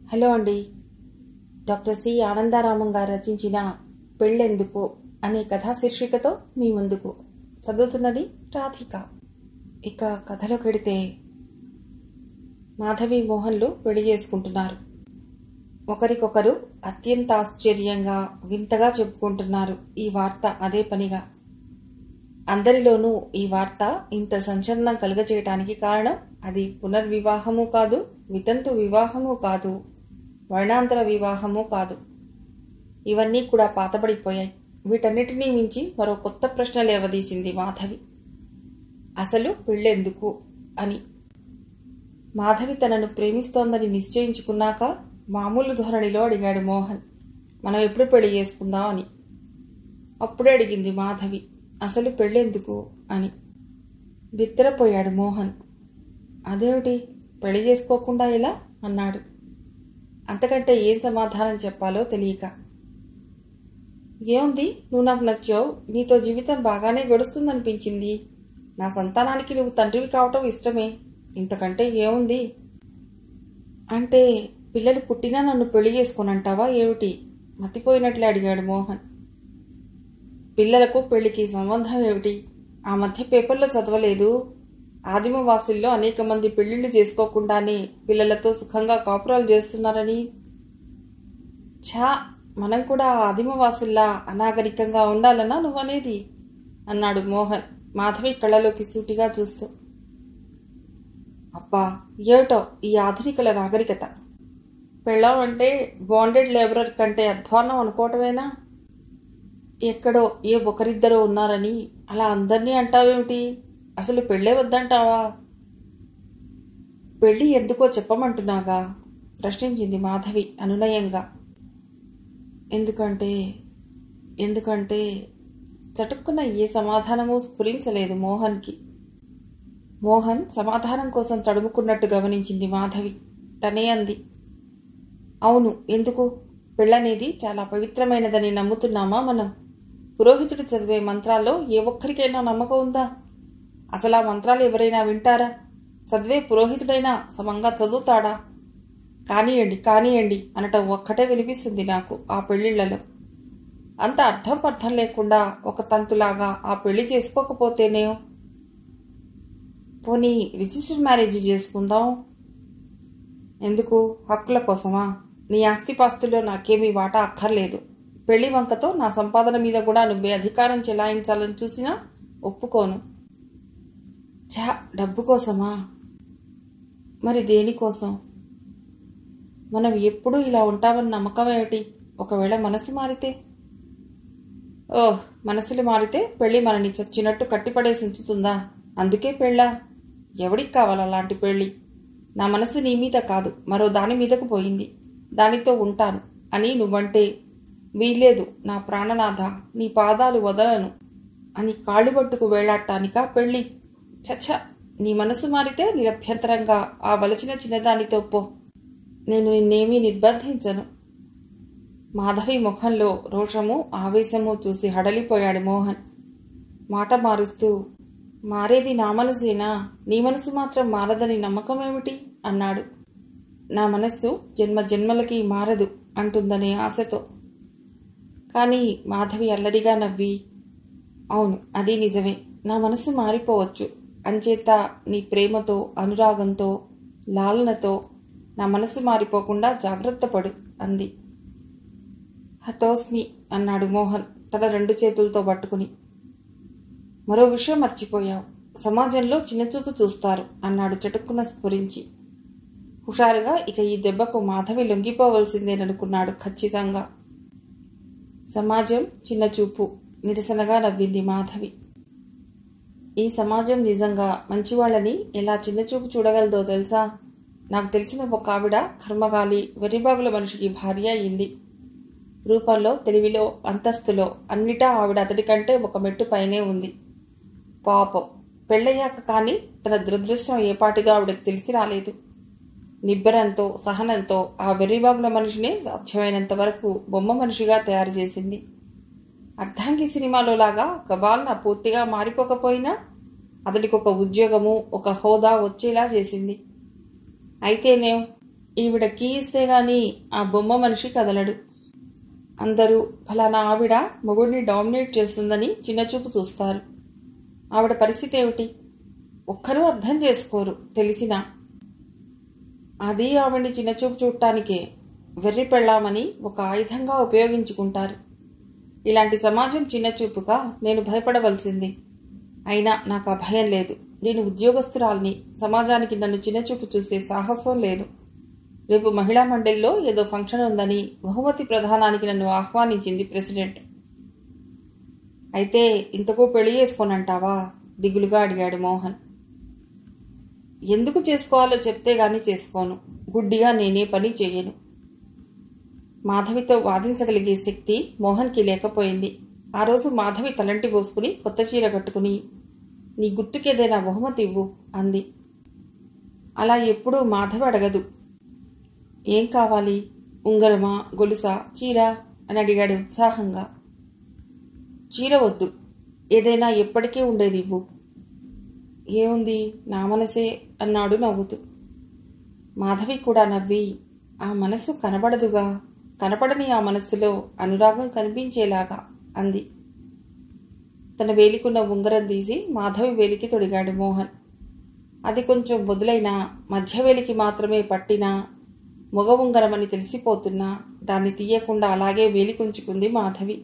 hello అండి doctor C ఆనందారామం గారు రచించిన పెళ్ళెందుకు అనే కథా శీర్షికతో మీ ముందుకు చదువుతున్నది రాధిక ఇక కథలో కడితే మాధవి మోహన్లు పెళ్లి చేసుకుంటున్నారు ఒకరికొకరు అత్యంత ఆశ్చర్యంగా వింతగా చెప్పుకుంటున్నారు ఈ వార్త అదే పనిగా అందరిలోనూ ఈ వార్త ఇంత సంచలనం కలుగచేయటానికి కారణం అది పునర్వివాహము కాదు వితంతు వివాహము కాదు వర్ణాంతర వివాహము కాదు ఇవన్నీ కూడా పాతబడిపోయాయి వీటన్నిటినీ మించి మరో కొత్త ప్రశ్న లేవదీసింది మాధవి అసలు పెళ్ళెందుకు అని మాధవి తనను ప్రేమిస్తోందని నిశ్చయించుకున్నాక మామూలు ధోరణిలో అడిగాడు మోహన్ మనం ఎప్పుడు పెళ్లి చేసుకుందాం అని అప్పుడే అడిగింది మాధవి అసలు పెళ్ళెందుకు అని బిత్తరపోయాడు మోహన్ అదేమిటి పెళ్లి చేసుకోకుండా ఎలా అన్నాడు అంతకంటే ఏం సమాధానం చెప్పాలో తెలియక ఏముంది నువ్వు నాకు నచ్చావు నీతో జీవితం బాగానే గడుస్తుందనిపించింది నా సంతానానికి నువ్వు తండ్రివి కావటం ఇష్టమే ఇంతకంటే ఏముంది అంటే పిల్లలు పుట్టినా నన్ను పెళ్లి చేసుకోనంటావా ఏమిటి మతిపోయినట్లే అడిగాడు మోహన్ పిల్లలకు పెళ్లికి సంబంధం ఏమిటి ఆ మధ్య పేపర్లో చదవలేదు ఆదిమవాసుల్లో అనేక మంది పెళ్లిళ్లు చేసుకోకుండానే పిల్లలతో సుఖంగా కాపురాలు చేస్తున్నారని ఛా మనం కూడా ఆదిమవాసుల్లా అనాగరికంగా ఉండాలన్నా నువ్వనేది అన్నాడు మోహన్ మాధవి కళ్ళలోకి సూటిగా చూస్తూ అబ్బా ఏమిటో ఈ ఆధునికల నాగరికత పెళ్ళం అంటే బాండెడ్ లేబరర్ కంటే అధ్వానం అనుకోవటమేనా ఎక్కడో ఏ ఒకరిద్దరో ఉన్నారని అలా అందరినీ అంటావేమిటి అసలు పెళ్ళే వద్దంటావా పెళ్ళి ఎందుకో చెప్పమంటున్నాగా ప్రశ్నించింది మాధవి అనునయంగా ఎందుకంటే ఎందుకంటే చటుక్కున ఏ సమాధానము స్ఫురించలేదు మోహన్కి మోహన్ సమాధానం కోసం తడుముకున్నట్టు గమనించింది మాధవి తనే అంది అవును ఎందుకు పెళ్ళనేది చాలా పవిత్రమైనదని నమ్ముతున్నామా మనం పురోహితుడు చదివే మంత్రాల్లో ఏ ఒక్కరికైనా నమ్మకం ఉందా అసలు ఆ మంత్రాలు ఎవరైనా వింటారా చదివే పురోహితుడైనా సమంగా చదువుతాడా కానియండి కానియండి అనటం ఒక్కటే వినిపిస్తుంది నాకు ఆ పెళ్లిళ్లలో అంత అర్థం పర్థం లేకుండా ఒక తంతులాగా ఆ పెళ్లి చేసుకోకపోతేనే పోనీ రిజిస్టర్ మ్యారేజ్ చేసుకుందాం ఎందుకు హక్కుల కోసమా నీ ఆస్తిపాస్తుల్లో నాకేమీ వాటా అక్కర్లేదు పెళ్లి వంకతో నా సంపాదన మీద కూడా నువ్వే అధికారం చెలాయించాలని చూసినా ఒప్పుకోను ఛా డబ్బు కోసమా మరి దేనికోసం మనం ఎప్పుడూ ఇలా ఉంటామని నమ్మకం ఏమిటి ఒకవేళ మనసు మారితే ఓహ్ మనసులు మారితే పెళ్లి మనని చచ్చినట్టు కట్టిపడేసి ఉంచుతుందా అందుకే పెళ్ళా ఎవడికి కావాలి అలాంటి పెళ్లి నా మనసు నీ మీద కాదు మరో దాని మీదకు పోయింది దానితో ఉంటాను అని నువ్వంటే వీల్లేదు నా ప్రాణనాథ నీ పాదాలు వదలను అని కాళ్ళు పట్టుకు వేళ్లాటానికా పెళ్ళి చచ్చ నీ మనసు మారితే నిరభ్యంతరంగా ఆ వలచిన చిన్నదానితో పో నేను నిన్నేమీ నిర్బంధించను మాధవి ముఖంలో రోషము ఆవేశము చూసి హడలిపోయాడు మోహన్ మాట మారుస్తూ మారేది నా మనసేనా నీ మనసు మాత్రం మారదని నమ్మకం ఏమిటి అన్నాడు నా మనస్సు జన్మ జన్మలకి మారదు అంటుందనే ఆశతో కానీ మాధవి అల్లరిగా నవ్వి అవును అది నిజమే నా మనసు మారిపోవచ్చు అంచేత నీ ప్రేమతో అనురాగంతో లాలనతో నా మనసు మారిపోకుండా జాగ్రత్త పడు అంది హతోస్మి అన్నాడు మోహన్ తన రెండు చేతులతో పట్టుకుని మరో విషయం మర్చిపోయావు సమాజంలో చిన్నచూపు చూస్తారు అన్నాడు చటుక్కున స్ఫురించి హుషారుగా ఇక ఈ దెబ్బకు మాధవి లొంగిపోవలసిందేననుకున్నాడు ఖచ్చితంగా సమాజం చిన్నచూపు నిరసనగా నవ్వింది మాధవి ఈ సమాజం నిజంగా మంచివాళ్ళని ఎలా చిన్నచూపు చూడగలదో తెలుసా నాకు తెలిసిన ఒక ఆవిడ కర్మగాలి వెర్రిబాగుల మనిషికి భార్య అయింది రూపంలో తెలివిలో అంతస్తులో అన్నిటా ఆవిడ అతడి కంటే ఒక మెట్టు పైనే ఉంది పాపం పెళ్ళయ్యాక కానీ తన దురదృష్టం ఏపాటిగా ఆవిడకి తెలిసి రాలేదు నిబ్బరంతో సహనంతో ఆ వెర్రిబాగుల మనిషిని సాధ్యమైనంత వరకు బొమ్మ మనిషిగా తయారు చేసింది అర్ధాంగి సినిమాలో లాగా గబాల్న పూర్తిగా మారిపోకపోయినా అతడికి ఒక ఉద్యోగము ఒక హోదా వచ్చేలా చేసింది అయితేనేం ఈవిడ కీ ఇస్తే గాని ఆ బొమ్మ మనిషి కదలడు అందరూ ఫలానా ఆవిడ మొగుడిని డామినేట్ చేస్తుందని చిన్నచూపు చూస్తారు ఆవిడ పరిస్థితి ఏమిటి ఒక్కరూ అర్థం చేసుకోరు తెలిసినా అది ఆవిడ్ని చిన్నచూపు చూడటానికే వెర్రి పెళ్ళామని ఒక ఆయుధంగా ఉపయోగించుకుంటారు ఇలాంటి సమాజం చిన్నచూపుగా నేను భయపడవలసింది అయినా నాకు ఆ భయం లేదు నేను ఉద్యోగస్తురాల్ని సమాజానికి నన్ను చిన్నచూపు చూసే సాహసం లేదు రేపు మహిళా మండలిలో ఏదో ఫంక్షన్ ఉందని బహుమతి ప్రధానానికి నన్ను ఆహ్వానించింది ప్రెసిడెంట్ అయితే ఇంతకు పెళ్లి చేసుకోనంటావా దిగులుగా అడిగాడు మోహన్ ఎందుకు చేసుకోవాలో చెప్తే గాని చేసుకోను గుడ్డిగా నేనే పని చేయను మాధవితో వాదించగలిగే శక్తి మోహన్కి లేకపోయింది ఆ రోజు మాధవి తలంటి పోసుకుని కొత్త చీర కట్టుకుని నీ గుర్తుకేదైనా బహుమతి ఇవ్వు అంది అలా ఎప్పుడూ మాధవి అడగదు ఏం కావాలి ఉంగరమా గొలుసా చీర అని అడిగాడు ఉత్సాహంగా చీర వద్దు ఏదైనా ఎప్పటికీ ఉండేది ఇవ్వు ఏముంది నా మనసే అన్నాడు నవ్వుతూ మాధవి కూడా నవ్వి ఆ మనసు కనబడదుగా కనపడని ఆ మనస్సులో అనురాగం కనిపించేలాగా అంది తన వేలికున్న ఉంగరం తీసి మాధవి వేలికి తొడిగాడు మోహన్ అది కొంచెం వదులైనా మధ్యవేలికి మాత్రమే పట్టినా మొగ ఉంగరమని తెలిసిపోతున్నా దాన్ని తీయకుండా అలాగే వేలికుంచుకుంది మాధవి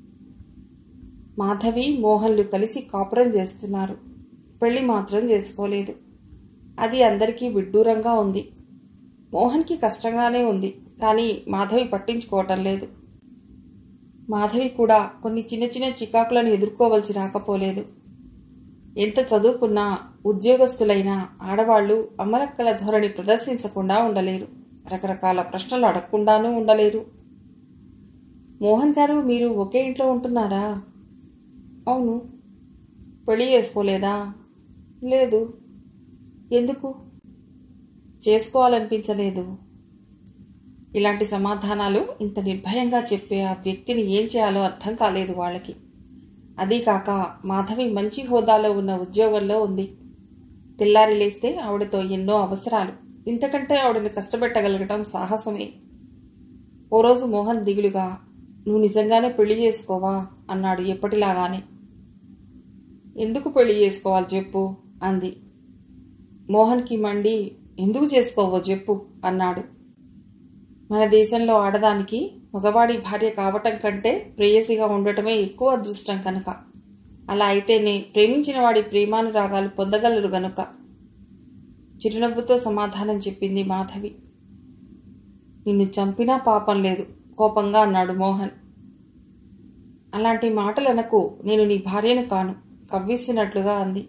మాధవి మోహన్లు కలిసి కాపురం చేస్తున్నారు పెళ్లి మాత్రం చేసుకోలేదు అది అందరికీ విడ్డూరంగా ఉంది మోహన్కి కష్టంగానే ఉంది కానీ మాధవి పట్టించుకోవటం లేదు మాధవి కూడా కొన్ని చిన్న చిన్న చికాకులను ఎదుర్కోవలసి రాకపోలేదు ఎంత చదువుకున్నా ఉద్యోగస్తులైనా ఆడవాళ్లు అమరక్కల ధోరణి ప్రదర్శించకుండా ఉండలేరు రకరకాల ప్రశ్నలు అడగకుండానూ ఉండలేరు మోహన్ గారు మీరు ఒకే ఇంట్లో ఉంటున్నారా అవును పెళ్లి చేసుకోలేదా లేదు ఎందుకు చేసుకోవాలనిపించలేదు ఇలాంటి సమాధానాలు ఇంత నిర్భయంగా చెప్పే ఆ వ్యక్తిని ఏం చేయాలో అర్థం కాలేదు వాళ్ళకి అదీ కాక మాధవి మంచి హోదాలో ఉన్న ఉద్యోగంలో ఉంది తెల్లారి లేస్తే ఆవిడతో ఎన్నో అవసరాలు ఇంతకంటే ఆవిడని కష్టపెట్టగలగటం సాహసమే ఓ రోజు మోహన్ దిగులుగా నువ్వు నిజంగానే పెళ్లి చేసుకోవా అన్నాడు ఎప్పటిలాగానే ఎందుకు పెళ్లి చేసుకోవాలి చెప్పు అంది మోహన్కి మండి ఎందుకు చేసుకోవో చెప్పు అన్నాడు మన దేశంలో ఆడదానికి మగవాడి భార్య కావటం కంటే ప్రేయసిగా ఉండటమే ఎక్కువ అదృష్టం కనుక అలా అయితేనే ప్రేమించిన వాడి ప్రేమానురాగాలు పొందగలరు గనుక చిరునవ్వుతో సమాధానం చెప్పింది మాధవి నిన్ను చంపినా పాపం లేదు కోపంగా అన్నాడు మోహన్ అలాంటి మాటలనకు నేను నీ భార్యను కాను కవ్విస్తున్నట్లుగా అంది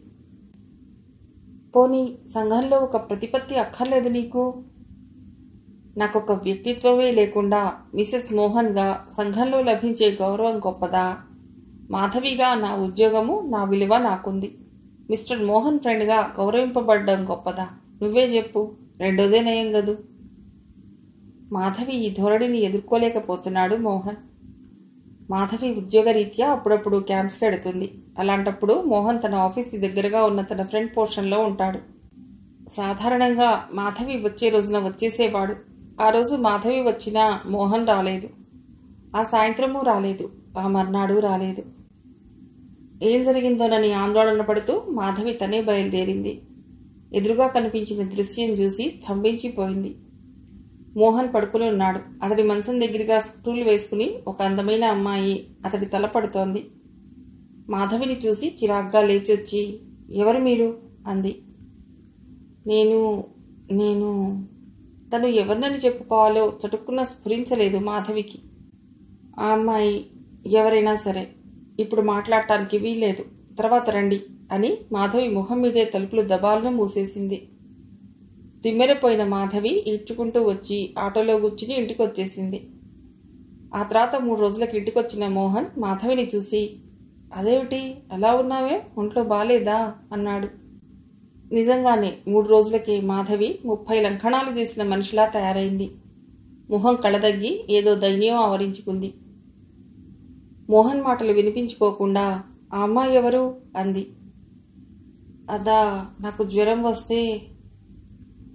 పోనీ సంఘంలో ఒక ప్రతిపత్తి అక్కర్లేదు నీకు నాకొక వ్యక్తిత్వమే లేకుండా మిసెస్ మోహన్గా సంఘంలో లభించే గౌరవం గొప్పదా మాధవిగా నా ఉద్యోగము నా విలువ నాకుంది మిస్టర్ మోహన్ ఫ్రెండ్గా గౌరవింపబడ్డం గొప్పదా నువ్వే చెప్పు రెండోదే నయం గదు మాధవి ఈ ధోరణిని ఎదుర్కోలేకపోతున్నాడు మోహన్ మాధవి ఉద్యోగరీత్యా అప్పుడప్పుడు క్యాంప్స్కి వెడుతుంది అలాంటప్పుడు మోహన్ తన ఆఫీస్కి దగ్గరగా ఉన్న తన ఫ్రంట్ పోర్షన్లో ఉంటాడు సాధారణంగా మాధవి వచ్చే రోజున వచ్చేసేవాడు ఆ రోజు మాధవి వచ్చినా మోహన్ రాలేదు ఆ సాయంత్రము రాలేదు ఆ మర్నాడు రాలేదు ఏం జరిగిందోనని ఆందోళన పడుతూ మాధవి తనే బయలుదేరింది ఎదురుగా కనిపించిన దృశ్యం చూసి స్తంభించిపోయింది మోహన్ పడుకుని ఉన్నాడు అతడి మంచం దగ్గరగా స్టూల్ వేసుకుని ఒక అందమైన అమ్మాయి అతడి తల పడుతోంది మాధవిని చూసి చిరాగ్గా లేచొచ్చి ఎవరు మీరు అంది నేను నేను తను ఎవరినని చెప్పుకోవాలో చటుక్కున స్ఫురించలేదు మాధవికి ఆ అమ్మాయి ఎవరైనా సరే ఇప్పుడు మాట్లాడటానికి వీల్లేదు తర్వాత రండి అని మాధవి ముఖం మీదే తలుపులు దబాలను మూసేసింది తిమ్మెరపోయిన మాధవి ఈడ్చుకుంటూ వచ్చి ఆటోలో కూర్చుని ఇంటికి వచ్చేసింది ఆ తర్వాత మూడు రోజులకి ఇంటికొచ్చిన మోహన్ మాధవిని చూసి అదేమిటి అలా ఉన్నావే ఒంట్లో బాలేదా అన్నాడు నిజంగానే మూడు రోజులకే మాధవి ముప్పై లంకణాలు చేసిన మనిషిలా తయారైంది మొహం కళదగ్గి ఏదో దైన్యం ఆవరించుకుంది మోహన్ మాటలు వినిపించుకోకుండా ఆ అమ్మాయి ఎవరు అంది అదా నాకు జ్వరం వస్తే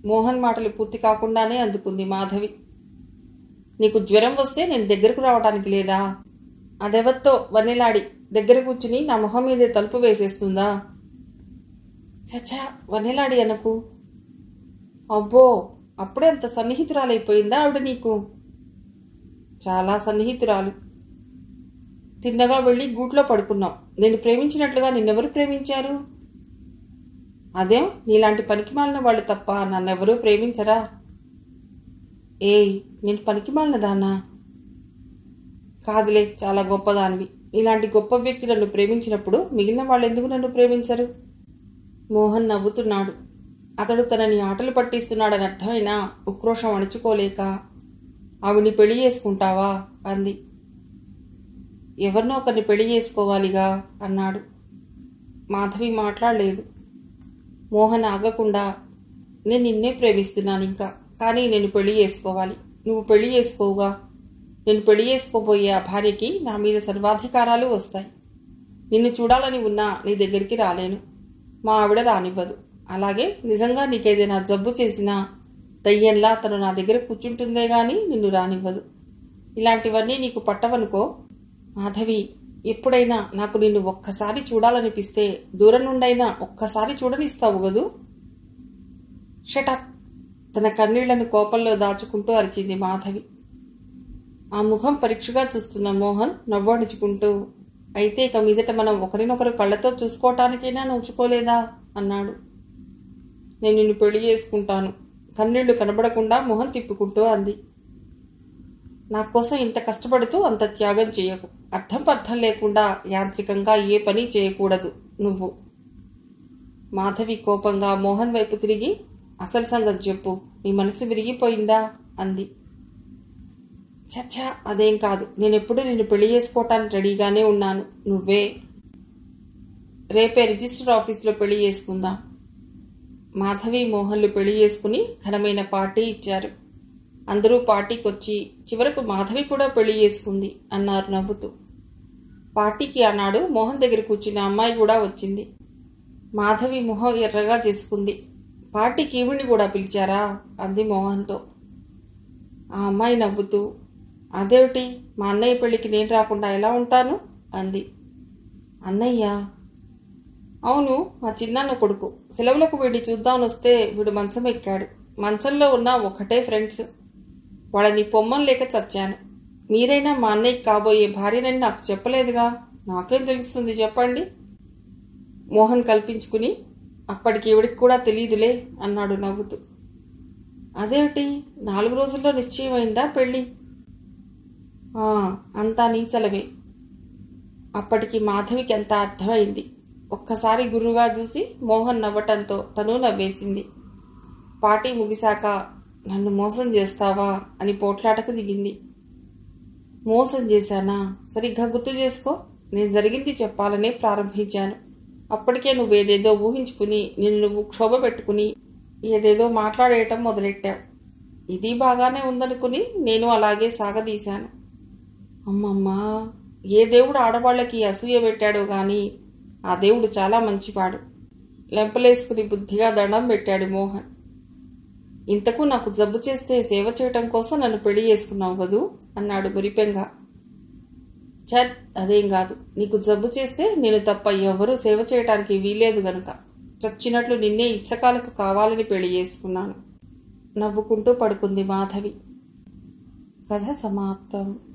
మోహన్ మాటలు పూర్తి కాకుండానే అందుకుంది మాధవి నీకు జ్వరం వస్తే నేను దగ్గరకు రావడానికి లేదా అదెవత్తో వన్నెలాడి దగ్గర కూర్చుని నా మొహం మీదే తలుపు వేసేస్తుందా చచ్చా వన్నెలాడి అనకు అబ్బో అప్పుడే అంత సన్నిహితురాలైపోయిందా ఆవిడ నీకు చాలా సన్నిహితురాలు తిన్నగా వెళ్ళి గూట్లో పడుకున్నాం నేను ప్రేమించినట్లుగా నిన్నెవరు ప్రేమించారు అదేం నీలాంటి పనికిమాలిన వాళ్ళు తప్ప నన్నెవరూ ప్రేమించరా ఏయ్ నేను పనికిమాలిన దానా కాదులే చాలా గొప్పదానివి ఇలాంటి గొప్ప వ్యక్తి నన్ను ప్రేమించినప్పుడు మిగిలిన వాళ్ళు ఎందుకు నన్ను ప్రేమించరు మోహన్ నవ్వుతున్నాడు అతడు తనని ఆటలు పట్టిస్తున్నాడని అర్థమైనా ఉక్రోషం అణుచుకోలేక ఆవిని పెళ్లి చేసుకుంటావా అంది ఎవరినో ఒకరిని పెళ్లి చేసుకోవాలిగా అన్నాడు మాధవి మాట్లాడలేదు మోహన్ ఆగకుండా నేను నిన్నే ప్రేమిస్తున్నాను ఇంకా కానీ నేను పెళ్లి చేసుకోవాలి నువ్వు పెళ్లి చేసుకోవుగా నేను పెళ్లి చేసుకోబోయే ఆ భార్యకి నా మీద సర్వాధికారాలు వస్తాయి నిన్ను చూడాలని ఉన్నా నీ దగ్గరికి రాలేను మా ఆవిడ రానివ్వదు అలాగే నిజంగా నీకేదైనా జబ్బు చేసినా దయ్యంలా తను నా దగ్గర కూర్చుంటుందే గాని నిన్ను రానివ్వదు ఇలాంటివన్నీ నీకు పట్టవనుకో మాధవి ఎప్పుడైనా నాకు నిన్ను ఒక్కసారి చూడాలనిపిస్తే దూరం నుండైనా ఒక్కసారి చూడనిస్తావు గదు షటప్ తన కన్నీళ్లను కోపంలో దాచుకుంటూ అరిచింది మాధవి ఆ ముఖం పరీక్షగా చూస్తున్న మోహన్ నవ్వణుచుకుంటూ అయితే ఇక మీదట మనం ఒకరినొకరు కళ్ళతో చూసుకోవటానికైనా నోచుకోలేదా అన్నాడు నేను నిన్ను పెళ్లి చేసుకుంటాను కన్నీళ్లు కనబడకుండా మొహం తిప్పుకుంటూ అంది నా కోసం ఇంత కష్టపడుతూ అంత త్యాగం చేయకు అర్థం పర్థం లేకుండా యాంత్రికంగా ఏ పని చేయకూడదు నువ్వు మాధవి కోపంగా మోహన్ వైపు తిరిగి అసలు సంగతి చెప్పు నీ మనసు విరిగిపోయిందా అంది చచ్చా అదేం కాదు నేనెప్పుడు నిన్ను పెళ్లి చేసుకోవటానికి రెడీగానే ఉన్నాను నువ్వే రేపే రిజిస్టర్ ఆఫీస్లో పెళ్లి చేసుకుందాం మాధవి మోహన్లు పెళ్లి చేసుకుని ఘనమైన పార్టీ ఇచ్చారు అందరూ పార్టీకి వచ్చి చివరకు మాధవి కూడా పెళ్లి చేసుకుంది అన్నారు నవ్వుతూ పార్టీకి ఆనాడు మోహన్ దగ్గర కూర్చున్న అమ్మాయి కూడా వచ్చింది మాధవి మొహం ఎర్రగా చేసుకుంది పార్టీకి ఈవిడ్ని కూడా పిలిచారా అంది మోహన్తో ఆ అమ్మాయి నవ్వుతూ అదేమిటి మా అన్నయ్య పెళ్లికి నేను రాకుండా ఎలా ఉంటాను అంది అన్నయ్య అవును మా చిన్నాన్న కొడుకు సెలవులకు వీడి చూద్దామని వస్తే వీడు మంచం ఎక్కాడు మంచంలో ఉన్న ఒకటే ఫ్రెండ్స్ వాళ్ళని పొమ్మని లేక చచ్చాను మీరైనా మా అన్నయ్యకి కాబోయే భార్యనని నాకు చెప్పలేదుగా నాకేం తెలుస్తుంది చెప్పండి మోహన్ కల్పించుకుని అప్పటికి ఈవిడికి కూడా తెలియదులే అన్నాడు నవ్వుతూ అదేమిటి నాలుగు రోజుల్లో నిశ్చయమైందా పెళ్ళి "ఆ, అంతా నీచలవే అప్పటికి మాధవికి అంత అర్థమైంది ఒక్కసారి గురువుగా చూసి మోహన్ నవ్వటంతో తను నవ్వేసింది పార్టీ ముగిశాక నన్ను మోసం చేస్తావా అని పోట్లాటకు దిగింది మోసం చేశానా సరిగ్గా గుర్తు చేసుకో నేను జరిగింది చెప్పాలనే ప్రారంభించాను అప్పటికే నువ్వేదేదో ఊహించుకుని నిన్ను నువ్వు క్షోభ పెట్టుకుని ఏదేదో మాట్లాడేయటం మొదలెట్టావు ఇది బాగానే ఉందనుకుని నేను అలాగే సాగదీశాను అమ్మమ్మా ఏ దేవుడు ఆడవాళ్ళకి అసూయ పెట్టాడో గాని ఆ దేవుడు చాలా మంచివాడు లెంపలేసుకుని బుద్ధిగా దండం పెట్టాడు మోహన్ ఇంతకు నాకు జబ్బు చేస్తే సేవ చేయటం కోసం నన్ను పెళ్లి చేసుకున్నావు కదూ అన్నాడు మురిపెంగా చట్ అదేం కాదు నీకు జబ్బు చేస్తే నేను తప్ప ఎవరూ సేవ చేయటానికి వీలేదు గనుక చచ్చినట్లు నిన్నే ఇచ్చకాలకు కావాలని పెళ్లి చేసుకున్నాను నవ్వుకుంటూ పడుకుంది మాధవి కథ సమాప్తం